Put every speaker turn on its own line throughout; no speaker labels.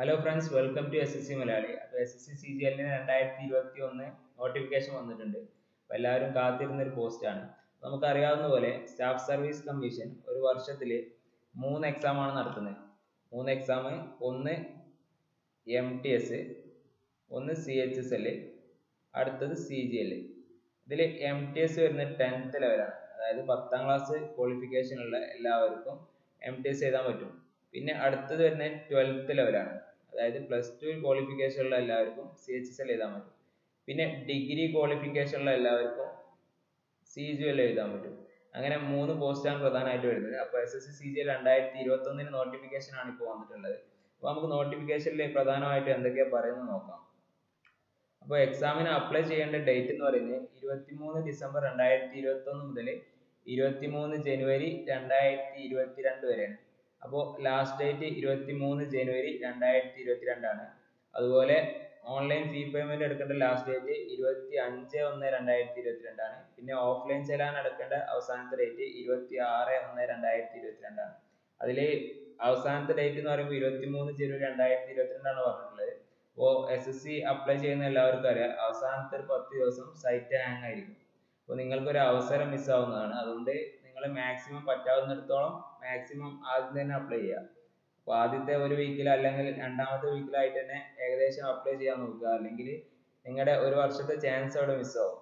hello friends welcome to S S C Malayali അപ്പോൾ S S C C G എല്ലിന് രണ്ടായിരത്തി ഇരുപത്തി ഒന്ന് നോട്ടിഫിക്കേഷൻ വന്നിട്ടുണ്ട് അപ്പോൾ എല്ലാവരും കാത്തിരുന്ന ഒരു പോസ്റ്റാണ് നമുക്കറിയാവുന്ന പോലെ സ്റ്റാഫ് സർവീസ് കമ്മീഷൻ ഒരു വർഷത്തിൽ മൂന്ന് എക്സാം ആണ് നടത്തുന്നത് മൂന്ന് എക്സാം ഒന്ന് എം ടി എസ് ഒന്ന് സി എച്ച് എസ് എൽ അടുത്തത് സി ജി എൽ ഇതിൽ എം ടി എസ് വരുന്നത് ടെൻത്ത് ലെവലാണ് അതായത് പത്താം ക്ലാസ് ക്വാളിഫിക്കേഷൻ ഉള്ള എല്ലാവർക്കും എം ടി എസ് എഴുതാൻ പറ്റും പിന്നെ അടുത്തത് വരുന്നത് ട്വൽത്ത് ലെവലാണ് അതായത് പ്ലസ് ടു ക്വാളിഫിക്കേഷൻ ഉള്ള എല്ലാവർക്കും സി എച്ച് എസ് എൽ എഴുതാൻ പറ്റും പിന്നെ ഡിഗ്രി ക്വാളിഫിക്കേഷൻ ഉള്ള എല്ലാവർക്കും സി ജി എൽ എഴുതാൻ പറ്റും അങ്ങനെ മൂന്ന് പോസ്റ്റാണ് പ്രധാനമായിട്ട് വരുന്നത് അപ്പോൾ S S C C G L രണ്ടായിരത്തി ഇരുപത്തി ഒന്നിന് നോട്ടിഫിക്കേഷൻ ആണ് ഇപ്പോൾ വന്നിട്ടുള്ളത് അപ്പോൾ നമുക്ക് നോട്ടിഫിക്കേഷനിൽ പ്രധാനമായിട്ട് എന്തൊക്കെയാണ് പറയുന്നത് നോക്കാം അപ്പോൾ എക്സാമിന് അപ്ലൈ ചെയ്യേണ്ട ഡേറ്റ് എന്ന് പറയുന്നത് ഇരുപത്തിമൂന്ന് ഡിസംബർ രണ്ടായിരത്തി ഇരുപത്തി ഒന്ന് മുതൽ ഇരുപത്തിമൂന്ന് ജനുവരി രണ്ടായിരത്തി ഇരുപത്തിരണ്ട് വരെയാണ് അപ്പോൾ ലാസ്റ്റ് ഡേറ്റ് ഇരുപത്തിമൂന്ന് ജനുവരി രണ്ടായിരത്തി ഇരുപത്തിരണ്ടാണ് അതുപോലെ ഓൺലൈൻ ഫീ പേയ്മെന്റ് എടുക്കേണ്ട ലാസ്റ്റ് ഡേറ്റ് ഇരുപത്തി അഞ്ച് ഒന്ന് രണ്ടായിരത്തി ഇരുപത്തിരണ്ടാണ് പിന്നെ ഓഫ്ലൈൻ ചെലാൻ അടക്കേണ്ട അവസാനത്തെ ഡേറ്റ് ഇരുപത്തി ആറ് ഒന്ന് രണ്ടായിരത്തി ഇരുപത്തിരണ്ടാണ് അതിൽ അവസാനത്തെ ഡേറ്റ് എന്ന് പറയുമ്പോൾ ഇരുപത്തിമൂന്ന് ജനുവരി രണ്ടായിരത്തി ഇരുപത്തിരണ്ടാണ് പറഞ്ഞിട്ടുള്ളത് അപ്പോൾ എസ് എസ് സി അപ്ലൈ ചെയ്യുന്ന എല്ലാവർക്കും അറിയാം അവസാനത്തെ ഒരു പത്ത് ദിവസം സൈറ്റ് ഹാങ് ആയിരിക്കും അപ്പോൾ നിങ്ങൾക്കൊരു അവസരം മിസ്സാവുന്നതാണ് അതുകൊണ്ട് നിങ്ങൾ മാക്സിമം പറ്റാവുന്നിടത്തോളം മാക്സിമം ആദ്യം തന്നെ അപ്ലൈ ചെയ്യുക അപ്പോൾ ആദ്യത്തെ ഒരു വീക്കിൽ അല്ലെങ്കിൽ രണ്ടാമത്തെ വീക്കിലായിട്ട് തന്നെ ഏകദേശം അപ്ലൈ ചെയ്യാൻ നോക്കുക അല്ലെങ്കിൽ നിങ്ങളുടെ ഒരു വർഷത്തെ ചാൻസ് അവിടെ മിസ്സാവും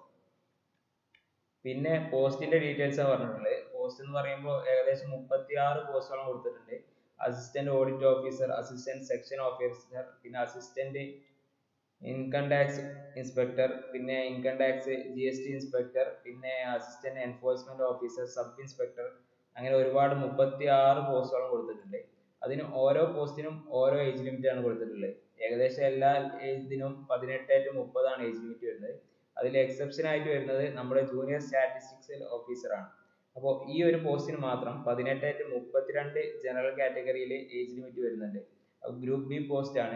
പിന്നെ പോസ്റ്റിന്റെ ഡീറ്റെയിൽസ് ആണ് പറഞ്ഞിട്ടുള്ളത് പോസ്റ്റ് എന്ന് പറയുമ്പോൾ ഏകദേശം മുപ്പത്തി ആറ് പോസ്റ്റുകളും കൊടുത്തിട്ടുണ്ട് assistant audit officer assistant section officer പിന്നെ അസിസ്റ്റന്റ് ഇൻകം ടാക്സ് ഇൻസ്പെക്ടർ പിന്നെ income tax G S T inspector പിന്നെ assistant enforcement officer sub inspector അങ്ങനെ ഒരുപാട് മുപ്പത്തി ആറ് പോസ്റ്റുകളും കൊടുത്തിട്ടുണ്ട് അതിന് ഓരോ പോസ്റ്റിനും ഓരോ ഏജ് ലിമിറ്റ് ആണ് കൊടുത്തിട്ടുള്ളത് ഏകദേശം എല്ലാ ഇതിനും പതിനെട്ട് ടു മുപ്പതാണ് ഏജ് ലിമിറ്റ് വരുന്നത് അതിൽ എക്സെപ്ഷൻ ആയിട്ട് വരുന്നത് നമ്മുടെ ജൂനിയർ സ്റ്റാറ്റിസ്റ്റിക്സ് ഓഫീസർ ആണ് അപ്പോൾ ഈ ഒരു പോസ്റ്റിന് മാത്രം പതിനെട്ട് ടു മുപ്പത്തിരണ്ട് ജനറൽ കാറ്റഗറിയിൽ ഏജ് ലിമിറ്റ് വരുന്നുണ്ട് ഗ്രൂപ്പ് ബി പോസ്റ്റ് ആണ്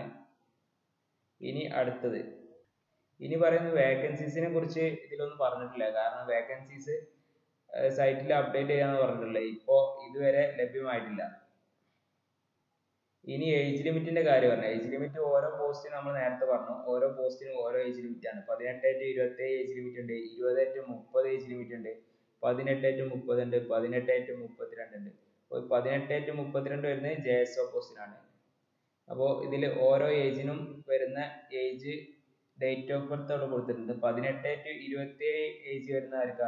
ഇനി അടുത്തത് ഇനി പറയുന്ന വേക്കൻസീസിനെ കുറിച്ച് ഇതിലൊന്നും പറഞ്ഞിട്ടില്ല കാരണം വേക്കൻസീസ് സൈറ്റിൽ അപ്ഡേറ്റ് ചെയ്യാന്ന് പറഞ്ഞിട്ടുള്ളത് ഇപ്പോൾ ഇതുവരെ ലഭ്യമായിട്ടില്ല ഇനി ഏജ് ലിമിറ്റിന്റെ കാര്യം പറഞ്ഞു ഏജ് ലിമിറ്റ് ഓരോ പോസ്റ്റിനും നമ്മൾ നേരത്തെ പറഞ്ഞു ഓരോ പോസ്റ്റിനും ഓരോ ഏജ് ലിമിറ്റ് ആണ് പതിനെട്ട് ടു ഇരുപത്തി ഏജ് ലിമിറ്റ് ഉണ്ട് ഇരുപത് ടു മുപ്പത് ഏജ് ലിമിറ്റ് ഉണ്ട് പതിനെട്ട് ടു മുപ്പത് ഉണ്ട് പതിനെട്ട് ടു മുപ്പത്തിരണ്ട് ഉണ്ട് അപ്പോൾ പതിനെട്ട് ടു മുപ്പത്തിരണ്ട് വരുന്നത് ജെ എസ് ഒ പോസ്റ്റിനാണ് അപ്പോൾ ഇതിൽ ഓരോ ഏജിനും വരുന്ന ഏജ് ഡേറ്റ് ഓഫ് ബർത്ത് അവിടെ കൊടുത്തിട്ടുണ്ട് പതിനെട്ട് ടു ഇരുപത്തി ഏഴ് ഏജ് വരുന്ന ആർക്കാ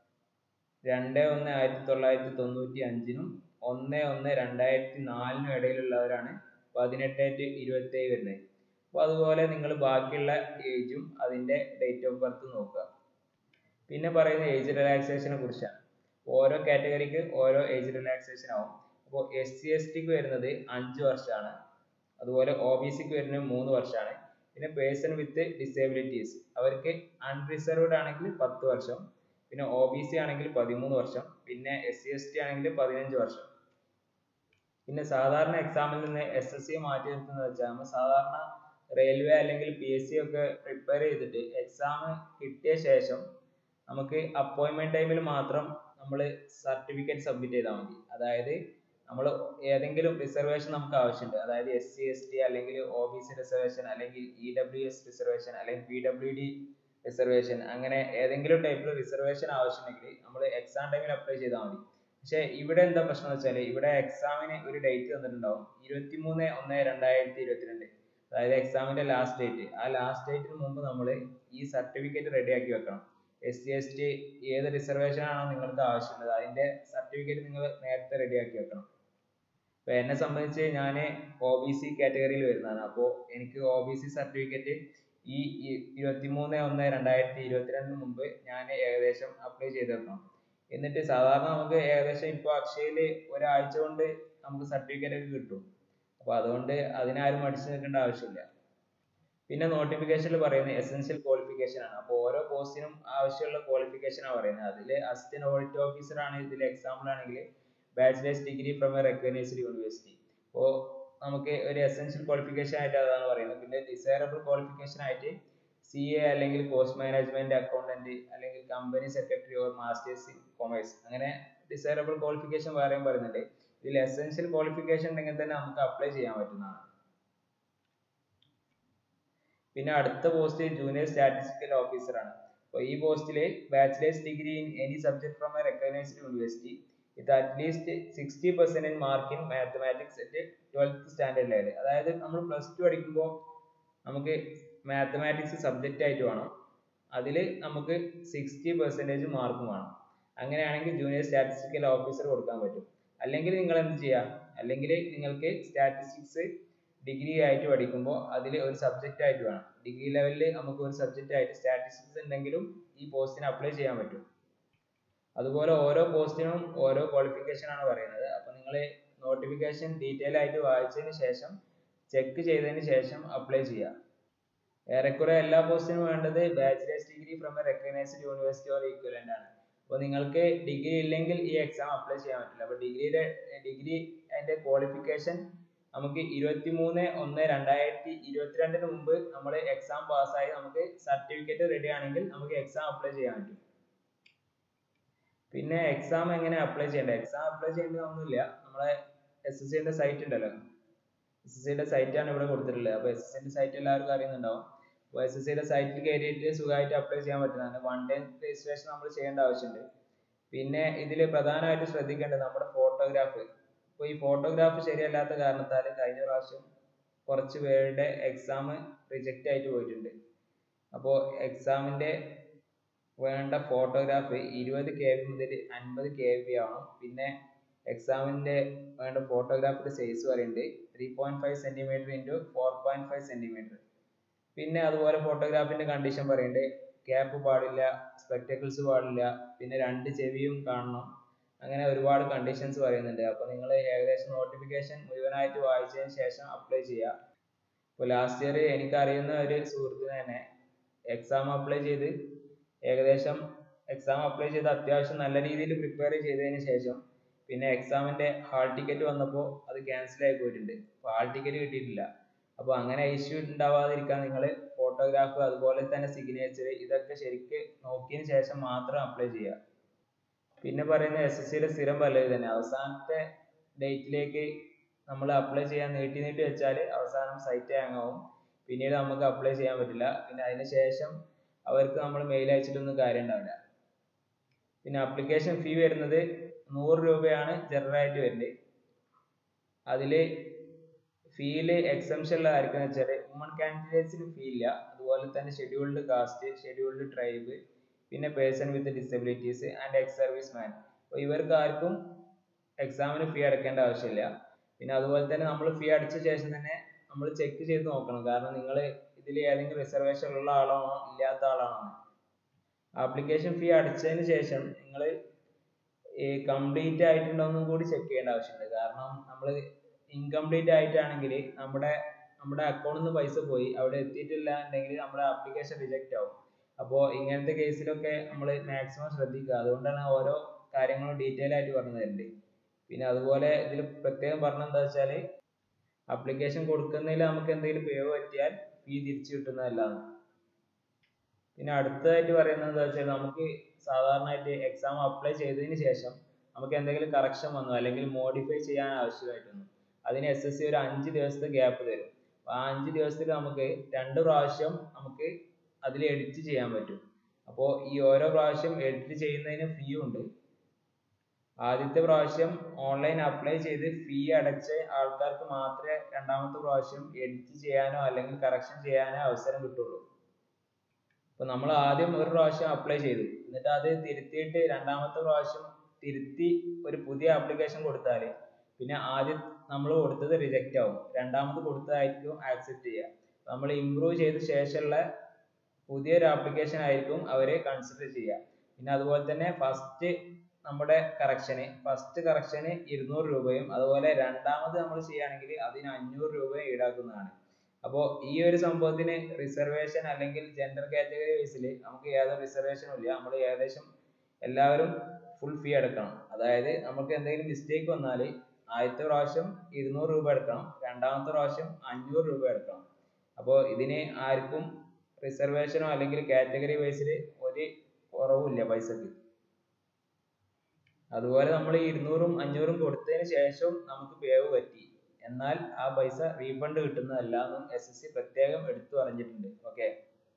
രണ്ട് ഒന്ന് ആയിരത്തി തൊള്ളായിരത്തി തൊണ്ണൂറ്റി അഞ്ചിനും ഒന്ന് ഒന്ന് രണ്ടായിരത്തി നാലിനും ഇടയിലുള്ളവരാണ് പതിനെട്ട് ടു ഇരുപത്തി ഏഴ് വരുന്നത് അപ്പോൾ അതുപോലെ നിങ്ങൾ ബാക്കിയുള്ള ഏജും അതിൻ്റെ ഡേറ്റ് ഓഫ് ബർത്ത് നോക്കുക പിന്നെ പറയുന്ന ഏജ് റിലാക്സേഷനെ കുറിച്ചാണ് ഓരോ കാറ്റഗറിക്ക് ഓരോ ഏജ് റിലാക്സേഷൻ ആവും അപ്പോൾ എസ് സി എസ് ടിക്ക് വരുന്നത് അഞ്ച് വർഷമാണ് അതുപോലെ ഒ ബി സിക്ക് വരുന്നത് മൂന്ന് വർഷമാണ് പിന്നെ പേഴ്സൺ വിത്ത് ഡിസേബിലിറ്റീസ് അവർക്ക് അൺറിസർവ്ഡ് ആണെങ്കിൽ പത്ത് വർഷം പിന്നെ ഒ ബി സി ആണെങ്കിൽ പതിമൂന്ന് വർഷം പിന്നെ എസ് സി എസ് ടി ആണെങ്കിൽ പതിനഞ്ച് വർഷം പിന്നെ സാധാരണ എക്സാമിൽ നിന്ന് എസ് എസ് സി മാറ്റി നിർത്തുന്നത് വെച്ചാൽ നമ്മൾ സാധാരണ റെയിൽവേ അല്ലെങ്കിൽ പി എസ് സി ഒക്കെ പ്രിപ്പയർ ചെയ്തിട്ട് എക്സാം കിട്ടിയ ശേഷം നമുക്ക് അപ്പോയിൻമെന്റ് ടൈമിൽ മാത്രം നമ്മൾ സർട്ടിഫിക്കറ്റ് സബ്മിറ്റ് ചെയ്താൽ മതി അതായത് നമ്മൾ ഏതെങ്കിലും റിസർവേഷൻ നമുക്ക് ആവശ്യമുണ്ട് അതായത് എസ് സി എസ് ടി അല്ലെങ്കിൽ ഒ ബി സി റിസർവേഷൻ അല്ലെങ്കിൽ ഇ ഡബ്ല്യു എസ് റിസർവേഷൻ അല്ലെങ്കിൽ പി ഡബ്ല്യു ഡി റിസർവേഷൻ അങ്ങനെ ഏതെങ്കിലും ടൈപ്പിൽ റിസർവേഷൻ ആവശ്യമുണ്ടെങ്കിൽ നമ്മൾ എക്സാം ടൈമിൽ അപ്ലൈ ചെയ്താൽ മതി പക്ഷേ ഇവിടെ എന്താ പ്രശ്നം എന്ന് വെച്ചാൽ ഇവിടെ എക്സാമിന് ഒരു ഡേറ്റ് തന്നിട്ടുണ്ടാവും ഇരുപത്തി മൂന്ന് ഒന്ന് രണ്ടായിരത്തി ഇരുപത്തിരണ്ട് അതായത് എക്സാമിന്റെ ലാസ്റ്റ് ഡേറ്റ് ആ ലാസ്റ്റ് ഡേറ്റിന് മുമ്പ് നമ്മൾ ഈ സർട്ടിഫിക്കറ്റ് റെഡിയാക്കി വെക്കണം എസ് സി എസ് ടി ഏത് റിസർവേഷൻ ആണോ നിങ്ങൾക്ക് ആവശ്യമുള്ളത് അതിന്റെ സർട്ടിഫിക്കറ്റ് നിങ്ങൾ നേരത്തെ റെഡിയാക്കി വെക്കണം ഇപ്പൊ എന്നെ സംബന്ധിച്ച് ഞാൻ ഒ ബി സി കാറ്റഗറിയിൽ വരുന്നതാണ് അപ്പോൾ എനിക്ക് ഒ ബി സി സർട്ടിഫിക്കറ്റ് ഈ ഇരുപത്തിമൂന്ന് ഒന്ന് രണ്ടായിരത്തി ഇരുപത്തിരണ്ടിന് മുമ്പ് ഞാൻ ഏകദേശം അപ്ലൈ ചെയ്ത് വെക്കണം എന്നിട്ട് സാധാരണ നമുക്ക് ഏകദേശം ഇപ്പോൾ അക്ഷയയിൽ ഒരാഴ്ച കൊണ്ട് നമുക്ക് സർട്ടിഫിക്കറ്റ് ഒക്കെ കിട്ടും അപ്പോൾ അതുകൊണ്ട് അതിനാരും മടിച്ചു നിൽക്കേണ്ട ആവശ്യമില്ല പിന്നെ നോട്ടിഫിക്കേഷനിൽ പറയുന്നത് എസെൻഷ്യൽ ക്വാളിഫിക്കേഷൻ ആണ് അപ്പോൾ ഓരോ പോസ്റ്റിനും ആവശ്യമുള്ള ക്വാളിഫിക്കേഷൻ ആണ് പറയുന്നത് അതിൽ അസിസ്റ്റന്റ് ഓഡിറ്റ് ഓഫീസർ ആണ് ഇതിൽ എക്സാമ്പിൾ ആണെങ്കിൽ bachelor's degree from a recognised university അപ്പോൾ നമുക്ക് ഒരു എസെൻഷ്യൽ ക്വാളിഫിക്കേഷൻ ആയിട്ട് അതാണ് പറയുന്നത് പിന്നെ ഡിസൈറബിൾ ക്വാളിഫിക്കേഷൻ ആയിട്ട് സി എ അല്ലെങ്കിൽ കോസ്റ്റ് മാനേജ്മെന്റ് അക്കൗണ്ടന്റ് അല്ലെങ്കിൽ company secretary or master's in commerce അങ്ങനെ ഡിസൈറബിൾ ക്വാളിഫിക്കേഷൻ വേറെയും പറയുന്നുണ്ട് ഇതിൽ എസെൻഷ്യൽ ക്വാളിഫിക്കേഷൻ ഉണ്ടെങ്കിൽ തന്നെ നമുക്ക് അപ്ലൈ ചെയ്യാൻ പറ്റുന്നതാണ് പിന്നെ അടുത്ത പോസ്റ്റ് ജൂനിയർ സ്റ്റാറ്റിസ്റ്റിക്കൽ ഓഫീസർ ആണ് അപ്പോൾ ഈ പോസ്റ്റിൽ bachelor's degree in any subject from a recognised university with at least sixty percentage mark in mathematics at twelfth standard level അതായത് നമ്മൾ പ്ലസ് ടു പഠിക്കുമ്പോൾ നമുക്ക് മാത്തമാറ്റിക്സ് സബ്ജക്റ്റ് ആയിട്ട് വേണം അതിൽ നമുക്ക് സിക്സ്റ്റി പെർസെൻറ്റേജ് മാർക്കും വേണം അങ്ങനെയാണെങ്കിൽ ജൂനിയർ സ്റ്റാറ്റിസ്റ്റിക്കൽ ഓഫീസർ കൊടുക്കാൻ പറ്റും അല്ലെങ്കിൽ നിങ്ങൾ എന്ത് ചെയ്യാം അല്ലെങ്കിൽ നിങ്ങൾക്ക് സ്റ്റാറ്റിസ്റ്റിക്സ് ഡിഗ്രി ആയിട്ട് പഠിക്കുമ്പോൾ അതിൽ ഒരു സബ്ജക്റ്റ് ആയിട്ട് വേണം ഡിഗ്രി ലെവലിൽ നമുക്ക് ഒരു സബ്ജക്റ്റ് ആയിട്ട് സ്റ്റാറ്റിസ്റ്റിക്സ് ഉണ്ടെങ്കിലും ഈ പോസ്റ്റിന് അപ്ലൈ ചെയ്യാൻ പറ്റും അതുപോലെ ഓരോ പോസ്റ്റിനും ഓരോ ക്വാളിഫിക്കേഷൻ ആണ് പറയുന്നത് അപ്പോൾ നിങ്ങൾ നോട്ടിഫിക്കേഷൻ ഡീറ്റെയിൽ ആയിട്ട് വായിച്ചതിന് ശേഷം ചെക്ക് ചെയ്തതിന് ശേഷം അപ്ലൈ ചെയ്യുക ഏറെക്കുറെ എല്ലാ പോസ്റ്റിനും വേണ്ടത് bachelor's degree from a recognised university or equivalent ആണ് അപ്പോൾ നിങ്ങൾക്ക് ഡിഗ്രി ഇല്ലെങ്കിൽ ഈ എക്സാം അപ്ലൈ ചെയ്യാൻ പറ്റില്ല അപ്പോൾ ഡിഗ്രിയുടെ ഡിഗ്രി അതിൻ്റെ ക്വാളിഫിക്കേഷൻ നമുക്ക് ഇരുപത്തി മൂന്ന് ഒന്ന് രണ്ടായിരത്തി ഇരുപത്തിരണ്ടിന് മുമ്പ് നമ്മൾ എക്സാം പാസ്സായി നമുക്ക് സർട്ടിഫിക്കറ്റ് റെഡി ആണെങ്കിൽ നമുക്ക് എക്സാം അപ്ലൈ ചെയ്യാൻ പറ്റും പിന്നെ എക്സാം എങ്ങനെ അപ്ലൈ ചെയ്യേണ്ടത് എക്സാം അപ്ലൈ ചെയ്യേണ്ടത് ഒന്നുമില്ല നമ്മളെ എസ് എസ് സിന്റെ സൈറ്റ് ഉണ്ടല്ലോ എസ് എസ് സിന്റെ സൈറ്റ് ആണ് ഇവിടെ കൊടുത്തിട്ടുള്ളത് അപ്പോൾ എസ് എസ് സിന്റെ സൈറ്റ് എല്ലാവർക്കും അറിയുന്നുണ്ടാവും അപ്പോൾ എസ് എസ് സിയുടെ സൈറ്റിൽ കയറിയിട്ട് സുഖമായിട്ട് അപ്ലൈ ചെയ്യാൻ പറ്റുന്നതാണ് വൺ ഡേ രജിസ്ട്രേഷൻ നമ്മൾ ചെയ്യേണ്ട ആവശ്യമുണ്ട് പിന്നെ ഇതിൽ പ്രധാനമായിട്ട് ശ്രദ്ധിക്കേണ്ടത് നമ്മുടെ ഫോട്ടോഗ്രാഫ് ഇപ്പോൾ ഈ ഫോട്ടോഗ്രാഫ് ശരിയല്ലാത്ത കാരണത്താൽ കഴിഞ്ഞ പ്രാവശ്യം കുറച്ച് പേരുടെ എക്സാം റിജക്റ്റ് ആയിട്ട് പോയിട്ടുണ്ട് അപ്പോൾ എക്സാമിൻ്റെ വേണ്ട ഫോട്ടോഗ്രാഫ് ഇരുപത് കെ ബി മുതൽ അൻപത് കെ ബി ആവണം പിന്നെ എക്സാമിൻ്റെ വേണ്ട ഫോട്ടോഗ്രാഫിൻ്റെ സൈസ് പറയുന്നുണ്ട് three point five centimetre into four point five centimetre പിന്നെ അതുപോലെ ഫോട്ടോഗ്രാഫിൻ്റെ കണ്ടീഷൻ പറയുന്നുണ്ട് ക്യാപ്പ് പാടില്ല സ്പെക്ടക്കിൾസ് പാടില്ല പിന്നെ രണ്ട് ചെവിയും കാണണം അങ്ങനെ ഒരുപാട് കണ്ടീഷൻസ് പറയുന്നുണ്ട് അപ്പോൾ നിങ്ങൾ ഏകദേശം നോട്ടിഫിക്കേഷൻ മുഴുവനായിട്ട് വായിച്ചതിന് ശേഷം അപ്ലൈ ചെയ്യുക ഇപ്പോൾ ലാസ്റ്റ് ഇയർ എനിക്കറിയുന്ന ഒരു സുഹൃത്തിന് തന്നെ എക്സാം അപ്ലൈ ചെയ്ത് ഏകദേശം എക്സാം അപ്ലൈ ചെയ്ത് അത്യാവശ്യം നല്ല രീതിയിൽ പ്രിപ്പയർ ചെയ്തതിന് ശേഷം പിന്നെ എക്സാമിൻ്റെ ഹാൾ ടിക്കറ്റ് വന്നപ്പോൾ അത് ക്യാൻസൽ ആയി പോയിട്ടുണ്ട് അപ്പോൾ ഹാൾ ടിക്കറ്റ് കിട്ടിയിട്ടില്ല അപ്പോൾ അങ്ങനെ ഇഷ്യൂ ഉണ്ടാവാതിരിക്കാൻ നിങ്ങൾ ഫോട്ടോഗ്രാഫ് അതുപോലെ തന്നെ സിഗ്നേച്ചർ ഇതൊക്കെ ശരിക്ക് നോക്കിയതിന് ശേഷം മാത്രം അപ്ലൈ ചെയ്യുക പിന്നെ പറയുന്നത് എസ് എസ് സിയിലെ സ്ഥിരം പല്ലവി തന്നെ അവസാനത്തെ ഡേറ്റിലേക്ക് നമ്മൾ അപ്ലൈ ചെയ്യാൻ നീട്ടി നീട്ടി വെച്ചാൽ അവസാനം സൈറ്റ് ഹാങ് ആവും പിന്നീട് നമുക്ക് അപ്ലൈ ചെയ്യാൻ പറ്റില്ല പിന്നെ അതിന് ശേഷം അവർക്ക് നമ്മൾ മെയിൽ അയച്ചിട്ടൊന്നും കാര്യം ഉണ്ടാവില്ല പിന്നെ അപ്ലിക്കേഷൻ ഫീ വരുന്നത് നൂറ് രൂപയാണ് ജനറൽ ആയിട്ട് വരുന്നത് അതിൽ ഫീയിൽ എക്സംഷൻ ഉള്ള ആർക്കെന്ന് വെച്ചാൽ വുമൺ കാൻഡിഡേറ്റ്സിന് ഫീ ഇല്ല അതുപോലെ തന്നെ ഷെഡ്യൂൾഡ് കാസ്റ്റ് ഷെഡ്യൂൾഡ് ട്രൈബ് പിന്നെ person with disabilities and ex service man അപ്പോൾ ഇവർക്ക് ആർക്കും എക്സാമിന് ഫീ അടക്കേണ്ട ആവശ്യമില്ല പിന്നെ അതുപോലെ തന്നെ നമ്മൾ ഫീ അടച്ച ശേഷം തന്നെ നമ്മൾ ചെക്ക് ചെയ്ത് നോക്കണം കാരണം നിങ്ങൾ ഇതിൽ ഏതെങ്കിലും റിസർവേഷൻ ഉള്ള ആളാണോ ഇല്ലാത്ത ആളാണോ ആപ്ലിക്കേഷൻ ഫീ അടച്ചതിന് ശേഷം നിങ്ങൾ ഈ കംപ്ലീറ്റ് ആയിട്ടുണ്ടോന്നും കൂടി ചെക്ക് ചെയ്യേണ്ട ആവശ്യമുണ്ട് കാരണം നമ്മൾ ഇൻകംപ്ലീറ്റ് ആയിട്ടാണെങ്കിൽ നമ്മുടെ നമ്മുടെ അക്കൗണ്ടിൽ നിന്ന് പൈസ പോയി അവിടെ എത്തിയിട്ടില്ല എന്നുണ്ടെങ്കിൽ നമ്മുടെ ആപ്ലിക്കേഷൻ റിജക്റ്റ് ആവും അപ്പോൾ ഇങ്ങനത്തെ കേസിലൊക്കെ നമ്മൾ മാക്സിമം ശ്രദ്ധിക്കുക അതുകൊണ്ടാണ് ഓരോ കാര്യങ്ങളും ഡീറ്റെയിൽ ആയിട്ട് പറഞ്ഞു തരുന്നത് പിന്നെ അതുപോലെ ഇതിൽ പ്രത്യേകം പറഞ്ഞത് എന്താ വെച്ചാൽ അപ്ലിക്കേഷൻ കൊടുക്കുന്നതിൽ നമുക്ക് എന്തെങ്കിലും പിഴവ് പറ്റിയാൽ ഫീ തിരിച്ചു കിട്ടുന്നതല്ലാന്ന് പിന്നെ അടുത്തതായിട്ട് പറയുന്നത് എന്താ വെച്ചാൽ നമുക്ക് സാധാരണയായിട്ട് എക്സാം അപ്ലൈ ചെയ്തതിന് ശേഷം നമുക്ക് എന്തെങ്കിലും കറക്ഷൻ വന്നു അല്ലെങ്കിൽ മോഡിഫൈ ചെയ്യാൻ ആവശ്യമായിട്ട് വന്നു അതിന് എസ് എസ് സി ഒരു അഞ്ച് ദിവസത്തെ ഗ്യാപ്പ് തരും അപ്പോൾ ആ അഞ്ച് ദിവസത്തിൽ നമുക്ക് രണ്ട് പ്രാവശ്യം നമുക്ക് അതിൽ എഡിറ്റ് ചെയ്യാൻ പറ്റും അപ്പോൾ ഈ ഓരോ പ്രാവശ്യം എഡിറ്റ് ചെയ്യുന്നതിന് ഫീ ഉണ്ട് ആദ്യത്തെ പ്രാവശ്യം ഓൺലൈൻ അപ്ലൈ ചെയ്ത് ഫീ അടച്ച ആൾക്കാർക്ക് മാത്രമേ രണ്ടാമത്തെ പ്രാവശ്യം എഡിറ്റ് ചെയ്യാനോ അല്ലെങ്കിൽ കറക്ഷൻ ചെയ്യാനോ അവസരം കിട്ടുള്ളൂ അപ്പോൾ നമ്മൾ ആദ്യം ഒരു പ്രാവശ്യം അപ്ലൈ ചെയ്തു എന്നിട്ട് അത് തിരുത്തിയിട്ട് രണ്ടാമത്തെ പ്രാവശ്യം തിരുത്തി ഒരു പുതിയ ആപ്ലിക്കേഷൻ കൊടുത്താൽ പിന്നെ ആദ്യം നമ്മൾ കൊടുത്തത് റിജക്റ്റ് ആവും രണ്ടാമത് കൊടുത്തതായിരിക്കും ആക്സെപ്റ്റ് ചെയ്യുക നമ്മൾ ഇമ്പ്രൂവ് ചെയ്ത ശേഷമുള്ള പുതിയൊരു ആപ്ലിക്കേഷൻ ആയിരിക്കും അവർ കൺസിഡർ ചെയ്യുക പിന്നെ അതുപോലെ തന്നെ ഫസ്റ്റ് നമ്മുടെ കറക്ഷന് ഫസ്റ്റ് കറക്ഷന് ഇരുന്നൂറ് രൂപയും അതുപോലെ രണ്ടാമത് നമ്മൾ ചെയ്യുകയാണെങ്കിൽ അതിന് അഞ്ഞൂറ് രൂപയും ഈടാക്കുന്നതാണ് അപ്പോൾ ഈ ഒരു സംഭവത്തിന് റിസർവേഷൻ അല്ലെങ്കിൽ ജെൻഡർ കാറ്റഗറി ബേസിൽ നമുക്ക് യാതൊരു റിസർവേഷനും ഇല്ല നമ്മൾ ഏകദേശം എല്ലാവരും ഫുൾ ഫീ അടക്കണം അതായത് നമുക്ക് എന്തെങ്കിലും മിസ്റ്റേക്ക് വന്നാൽ ആദ്യത്തെ പ്രാവശ്യം ഇരുന്നൂറ് രൂപ അടക്കണം രണ്ടാമത്തെ പ്രാവശ്യം അഞ്ഞൂറ് രൂപ അടക്കണം അപ്പോൾ ഇതിന് ആർക്കും റിസർവേഷനോ അല്ലെങ്കിൽ കാറ്റഗറി ബേസിൽ ഒരു കുറവുമില്ല പൈസക്ക് അതുപോലെ നമ്മൾ ഇരുന്നൂറും അഞ്ഞൂറും കൊടുത്തതിന് ശേഷം നമുക്ക് പിഴവ് പറ്റി എന്നാൽ ആ പൈസ റീഫണ്ട് കിട്ടുന്നതല്ല എന്നും എസ് എസ് സി പ്രത്യേകം എടുത്തു പറഞ്ഞിട്ടുണ്ട് ഓക്കെ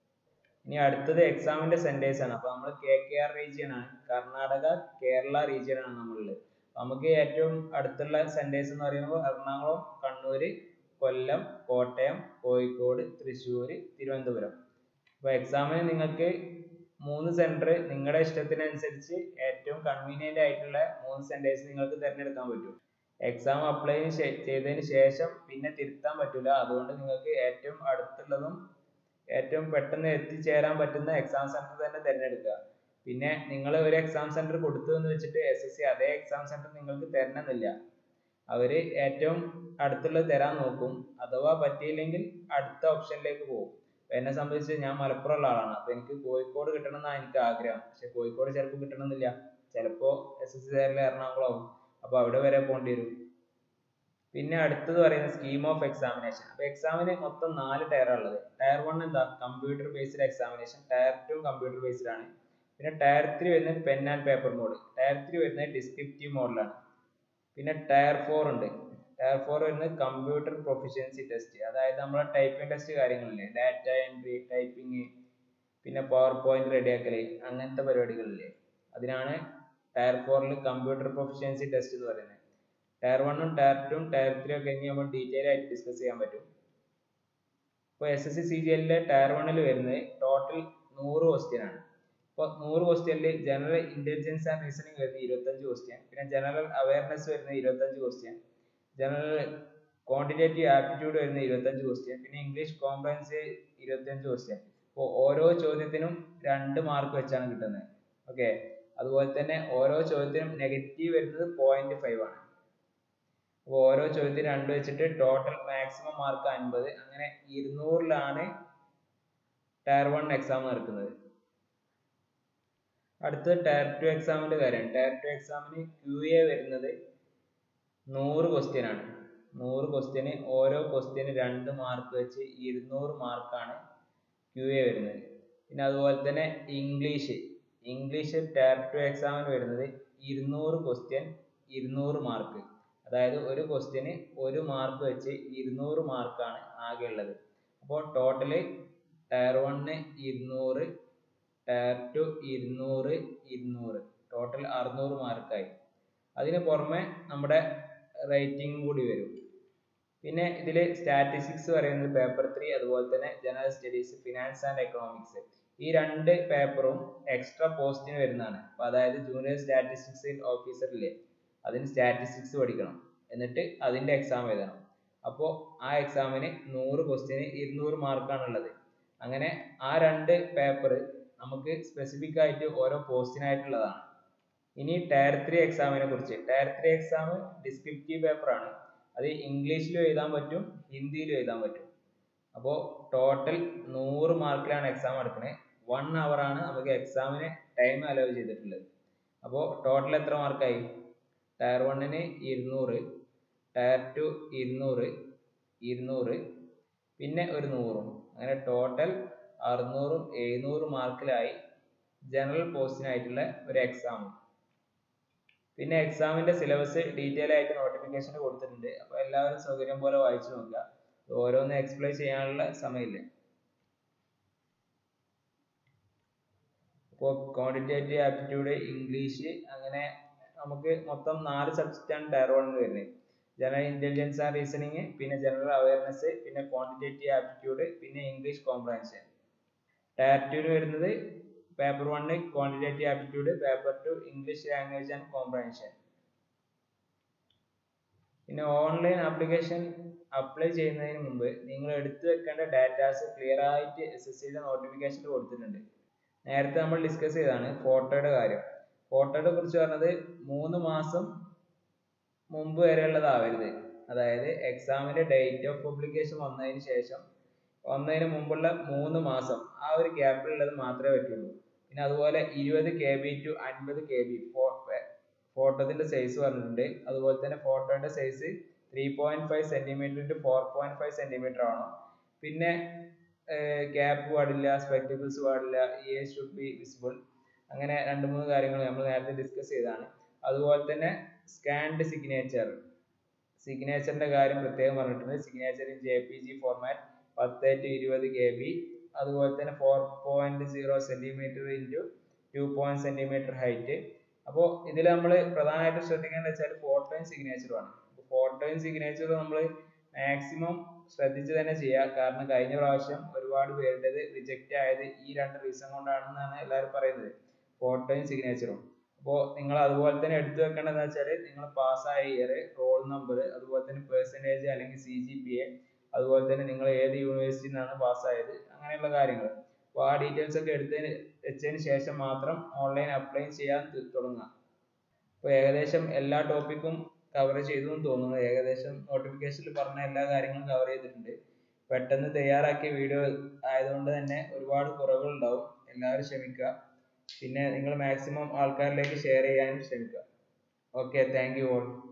ഇനി അടുത്തത് എക്സാമിന്റെ സെന്റേഴ്സ് ആണ് അപ്പൊ നമ്മൾ കെ കെ ആർ റീജിയൻ ആണ് കർണാടക കേരള റീജിയൻ ആണ് നമ്മളുള്ളത് നമുക്ക് ഏറ്റവും അടുത്തുള്ള സെന്റേഴ്സ് എന്ന് പറയുമ്പോൾ എറണാകുളം കണ്ണൂര് കൊല്ലം കോട്ടയം കോഴിക്കോട് തൃശ്ശൂർ തിരുവനന്തപുരം അപ്പോൾ എക്സാമിന് നിങ്ങൾക്ക് മൂന്ന് സെന്റർ നിങ്ങളുടെ ഇഷ്ടത്തിനനുസരിച്ച് ഏറ്റവും കൺവീനിയന്റ് ആയിട്ടുള്ള മൂന്ന് സെന്റേഴ്സ് നിങ്ങൾക്ക് തിരഞ്ഞെടുക്കാൻ പറ്റും എക്സാം അപ്ലൈ ചെയ്തതിന് ശേഷം പിന്നെ തിരുത്താൻ പറ്റില്ല അതുകൊണ്ട് നിങ്ങൾക്ക് ഏറ്റവും അടുത്തുള്ളതും ഏറ്റവും പെട്ടെന്ന് എത്തിച്ചേരാൻ പറ്റുന്ന എക്സാം സെന്റർ തന്നെ തിരഞ്ഞെടുക്കുക പിന്നെ നിങ്ങൾ ഒരു എക്സാം സെന്റർ കൊടുത്തു എന്ന് വെച്ചിട്ട് എസ് എസ് സി അതേ എക്സാം സെന്റർ നിങ്ങൾക്ക് തരണമെന്നില്ല അവര് ഏറ്റവും അടുത്തുള്ളത് തരാൻ നോക്കും അഥവാ പറ്റിയില്ലെങ്കിൽ അടുത്ത ഓപ്ഷനിലേക്ക് പോകും എന്നെ സംബന്ധിച്ച് ഞാൻ മലപ്പുറം ഉള്ള ആളാണ് അപ്പൊ എനിക്ക് കോഴിക്കോട് കിട്ടണം എന്നാണ് എനിക്ക് ആഗ്രഹം പക്ഷെ കോഴിക്കോട് ചിലപ്പോൾ കിട്ടണമെന്നില്ല ചിലപ്പോൾ എസ് എസ് സി തരല് എറണാകുളം ആവും അപ്പൊ അവിടെ വരെ പോകേണ്ടി വരും പിന്നെ അടുത്തത് പറയുന്നത് സ്കീം ഓഫ് എക്സാമിനേഷൻ അപ്പൊ എക്സാമിന് മൊത്തം നാല് ടയർ ഉള്ളത് ടയർ വൺ എന്താ computer based examination tier two computer based ആണ് പിന്നെ ടയർ ത്രീ വരുന്നത് pen and paper mode tier three വരുന്നത് ഡിസ്ക്രിപ്റ്റീവ് മോഡലാണ് പിന്നെ ടയർ ഫോർ ഉണ്ട് ടയർ ഫോർ വരുന്നത് കമ്പ്യൂട്ടർ പ്രൊഫിഷ്യൻസി ടെസ്റ്റ് അതായത് നമ്മളെ ടൈപ്പിംഗ് ടെസ്റ്റ് കാര്യങ്ങളില്ലേ ഡാറ്റ എൻട്രി ടൈപ്പിംഗ് പിന്നെ പവർ പോയിന്റ് റെഡിയാക്കല് അങ്ങനത്തെ പരിപാടികളില്ലേ അതിനാണ് ടയർ ഫോറിൽ കമ്പ്യൂട്ടർ പ്രൊഫിഷ്യൻസി ടെസ്റ്റ് എന്ന് പറയുന്നത് ടയർ വണ്ണും ടയർ ടും ടയർ ത്രീ ഒക്കെ ഇനി നമ്മൾ ഡീറ്റെയിൽ ആയിട്ട് ഡിസ്കസ് ചെയ്യാൻ പറ്റും ഇപ്പോൾ S S C C G എല്ലിലെ ടയർ വണ്ണിൽ വരുന്നത് ടോട്ടൽ നൂറ് ക്വസ്റ്റ്യൻ ആണ് ഇപ്പോൾ നൂറ് ക്വസ്റ്റ്യനിൽ ജനറൽ ഇന്റലിജൻസ് ആൻഡ് റീസണിങ് വരുന്നത് ഇരുപത്തഞ്ച് ക്വസ്റ്റ്യൻ പിന്നെ ജനറൽ അവയർനെസ് വരുന്നത് ഇരുപത്തഞ്ച് ക്വസ്റ്റ്യൻ ജനറൽ ക്വാണ്ടിറ്റേറ്റീവ് ആപ്റ്റിറ്റ്യൂഡ് വരുന്നത് ഇരുപത്തഞ്ച് ക്വസ്റ്റ്യൻ പിന്നെ ഇംഗ്ലീഷ് കോംപ്രഹെൻസീവ് ഇരുപത്തഞ്ച് ക്വസ്റ്റ്യൻ അപ്പോൾ ഓരോ ചോദ്യത്തിനും രണ്ട് മാർക്ക് വെച്ചാണ് കിട്ടുന്നത് ഓക്കെ അതുപോലെ തന്നെ ഓരോ ചോദ്യത്തിനും നെഗറ്റീവ് വരുന്നത് പോയിന്റ് ഫൈവ് ആണ് അപ്പോൾ ഓരോ ചോദ്യത്തിന് രണ്ട് വെച്ചിട്ട് ടോട്ടൽ മാക്സിമം മാർക്ക് അൻപത് അങ്ങനെ ഇരുന്നൂറിലാണ് ടയർ വൺ എക്സാം നടക്കുന്നത് അടുത്തത് ടയർ ടു എക്സാമിന്റെ കാര്യമാണ് ടയർ ടു എക്സാമിന് ക്യു എ വരുന്നത് നൂറ് ക്വസ്റ്റ്യൻ ആണ് നൂറ് ക്വസ്റ്റ്യന് ഓരോ ക്വസ്റ്റ്യന് രണ്ട് മാർക്ക് വെച്ച് ഇരുന്നൂറ് മാർക്കാണ് ക്യു എ വരുന്നത് പിന്നെ അതുപോലെ തന്നെ ഇംഗ്ലീഷ് ഇംഗ്ലീഷ് ടയർ ടു എക്സാമിന് വരുന്നത് ഇരുന്നൂറ് ക്വസ്റ്റ്യൻ ഇരുന്നൂറ് മാർക്ക് അതായത് ഒരു ക്വസ്റ്റ്യന് ഒരു മാർക്ക് വെച്ച് ഇരുന്നൂറ് മാർക്കാണ് ആകെ ഉള്ളത് അപ്പോൾ ടോട്ടല് ടയർ വണ്ണ് ഇരുന്നൂറ് ടയർ ടു ഇരുന്നൂറ് ഇരുന്നൂറ് ടോട്ടൽ അറുന്നൂറ് മാർക്കായി അതിന് പുറമെ നമ്മുടെ റേറ്റിംഗ് കൂടി വരും പിന്നെ ഇതിൽ സ്റ്റാറ്റിസ്റ്റിക്സ് പറയുന്നത് പേപ്പർ ത്രീ അതുപോലെ തന്നെ general studies finance and economics ഈ രണ്ട് പേപ്പറും എക്സ്ട്രാ പോസ്റ്റിന് വരുന്നതാണ് അപ്പോൾ അതായത് ജൂനിയർ സ്റ്റാറ്റിസ്റ്റിക്സ് ഓഫീസറില്ലേ അതിന് സ്റ്റാറ്റിസ്റ്റിക്സ് പഠിക്കണം എന്നിട്ട് അതിൻ്റെ എക്സാം എഴുതണം അപ്പോൾ ആ എക്സാമിന് നൂറ് ക്വസ്റ്റ്യന് ഇരുന്നൂറ് മാർക്കാണുള്ളത് അങ്ങനെ ആ രണ്ട് പേപ്പർ നമുക്ക് സ്പെസിഫിക് ആയിട്ട് ഓരോ പോസ്റ്റിനായിട്ടുള്ളതാണ് ഇനി ടയർ ത്രീ എക്സാമിനെ കുറിച്ച് tier three exam descriptive paper ആണ് അത് ഇംഗ്ലീഷിലും എഴുതാൻ പറ്റും ഹിന്ദിയിലും എഴുതാൻ പറ്റും അപ്പോൾ ടോട്ടൽ നൂറ് മാർക്കിലാണ് എക്സാം നടക്കുന്നത് വൺ അവർ ആണ് നമുക്ക് എക്സാമിന് ടൈം അലോ ചെയ്തിട്ടുള്ളത് അപ്പോൾ ടോട്ടൽ എത്ര മാർക്കായി ടയർ വണ്ണിന് ഇരുന്നൂറ് ടയർ ടു ഇരുന്നൂറ് ഇരുന്നൂറ് പിന്നെ ഒരു നൂറും അങ്ങനെ ടോട്ടൽ അറുന്നൂറും എഴുന്നൂറ് മാർക്കിലായി ജനറൽ പോസ്റ്റിനായിട്ടുള്ള ഒരു എക്സാം പിന്നെ എക്സാമിന്റെ സിലബസ് ഡീറ്റെയിൽ ആയിട്ട് നോട്ടിഫിക്കേഷൻ കൊടുത്തിട്ടുണ്ട് അപ്പോൾ എല്ലാവരും സൗകര്യം പോലെ വായിച്ചു നോക്കുക ഓരോന്ന് എക്സ്പ്ലെയിൻ ചെയ്യാനുള്ള സമയമില്ല ഇപ്പോൾ ക്വാണ്ടിറ്റേറ്റീവ് ആപ്റ്റിറ്റ്യൂഡ് ഇംഗ്ലീഷ് അങ്ങനെ നമുക്ക് മൊത്തം നാല് സബ്ജക്റ്റ് ആണ് ടയർ വണ്ണിൽ വരുന്നത് ജനറൽ ഇന്റലിജൻസ് ആൻഡ് റീസണിങ് പിന്നെ ജനറൽ അവയർനെസ് പിന്നെ ക്വാണ്ടിറ്റേറ്റീവ് ആപ്റ്റിറ്റ്യൂഡ് പിന്നെ ഇംഗ്ലീഷ് കോംപ്രഹെൻഷൻ ടയർ ടുവിന് വരുന്നത് paper one quantitative aptitude paper two English language and comprehension പിന്നെ ഓൺലൈൻ ആപ്ലിക്കേഷൻ അപ്ലൈ ചെയ്യുന്നതിന് മുമ്പ് നിങ്ങൾ എടുത്തു വെക്കേണ്ട ഡാറ്റാസ് ക്ലിയർ ആയിട്ട് എസ് എസ് സിയുടെ നോട്ടിഫിക്കേഷനിൽ കൊടുത്തിട്ടുണ്ട് നേരത്തെ നമ്മൾ ഡിസ്കസ് ചെയ്തതാണ് ഫോട്ടോയുടെ കാര്യം ഫോട്ടോയെ കുറിച്ച് പറഞ്ഞത് മൂന്ന് മാസം മുമ്പ് വരെയുള്ളതാവരുത് അതായത് എക്സാമിന്റെ ഡേറ്റ് ഓഫ് പബ്ലിക്കേഷൻ വന്നതിന് ശേഷം വന്നതിന് മുമ്പുള്ള മൂന്ന് മാസം ആ ഒരു ഗ്യാപ്പിലുള്ളത് മാത്രമേ പറ്റുള്ളൂ പിന്നെ അതുപോലെ ഇരുപത് കെ ബി ടു അൻപത് കെ ബി ഫോട്ടോത്തിന്റെ സൈസ് പറഞ്ഞിട്ടുണ്ട് അതുപോലെ തന്നെ ഫോട്ടോയുടെ size three point five centimetre to four point five centimetre ആവണം പിന്നെ ക്യാപ്പ് പാടില്ല സ്പെക്ടക്കിൾസ് പാടില്ല ഇയേഴ്സ് ഷുഡ് ബി വിസിബിൾ അങ്ങനെ രണ്ട് മൂന്ന് കാര്യങ്ങൾ നമ്മൾ നേരത്തെ ഡിസ്കസ് ചെയ്തതാണ് അതുപോലെ തന്നെ സ്കാൻഡ് സിഗ്നേച്ചർ സിഗ്നേച്ചറിന്റെ കാര്യം പ്രത്യേകം പറഞ്ഞിട്ടുണ്ട് signature in J P G format പത്ത് ടു ഇരുപത് കെ ബി അതുപോലെ തന്നെ four point zero centimetre into two point centimetre height അപ്പോൾ ഇതിൽ നമ്മൾ പ്രധാനമായിട്ടും ശ്രദ്ധിക്കേണ്ടത് വെച്ചാൽ ഫോട്ടോയും സിഗ്നേച്ചറും ആണ് ഫോട്ടോയും സിഗ്നേച്ചറും നമ്മൾ മാക്സിമം ശ്രദ്ധിച്ച് തന്നെ ചെയ്യുക കാരണം കഴിഞ്ഞ പ്രാവശ്യം ഒരുപാട് പേരുടേത് റിജക്റ്റ് ആയത് ഈ രണ്ട് റീസൺ കൊണ്ടാണെന്നാണ് എല്ലാവരും പറയുന്നത് ഫോട്ടോയും സിഗ്നേച്ചറും അപ്പോൾ നിങ്ങൾ അതുപോലെ തന്നെ എടുത്തു വെക്കേണ്ടതെന്ന് വെച്ചാൽ നിങ്ങൾ പാസ്സായ ഇയർ റോൾ നമ്പർ അതുപോലെ തന്നെ പെർസെൻറ്റേജ് അല്ലെങ്കിൽ സി ജി പി എ അതുപോലെ തന്നെ നിങ്ങൾ ഏത് യൂണിവേഴ്സിറ്റിയിൽ നിന്നാണ് പാസ്സായത് അങ്ങനെയുള്ള കാര്യങ്ങൾ അപ്പോൾ ആ ഡീറ്റെയിൽസ് ഒക്കെ എടുത്തതിന് വെച്ചതിന് ശേഷം മാത്രം ഓൺലൈൻ അപ്ലൈ ചെയ്യാൻ തു- തുടങ്ങുക അപ്പോൾ ഏകദേശം എല്ലാ ടോപ്പിക്കും കവർ ചെയ്തു എന്ന് തോന്നുന്നു ഏകദേശം നോട്ടിഫിക്കേഷനിൽ പറഞ്ഞ എല്ലാ കാര്യങ്ങളും കവർ ചെയ്തിട്ടുണ്ട് പെട്ടെന്ന് തയ്യാറാക്കിയ വീഡിയോ ആയതുകൊണ്ട് തന്നെ ഒരുപാട് കുറവുകൾ ഉണ്ടാവും എല്ലാവരും ക്ഷമിക്കുക പിന്നെ നിങ്ങൾ മാക്സിമം ആൾക്കാരിലേക്ക് ഷെയർ ചെയ്യാനും ശ്രമിക്കുക ഓക്കെ താങ്ക് യു ഓൾ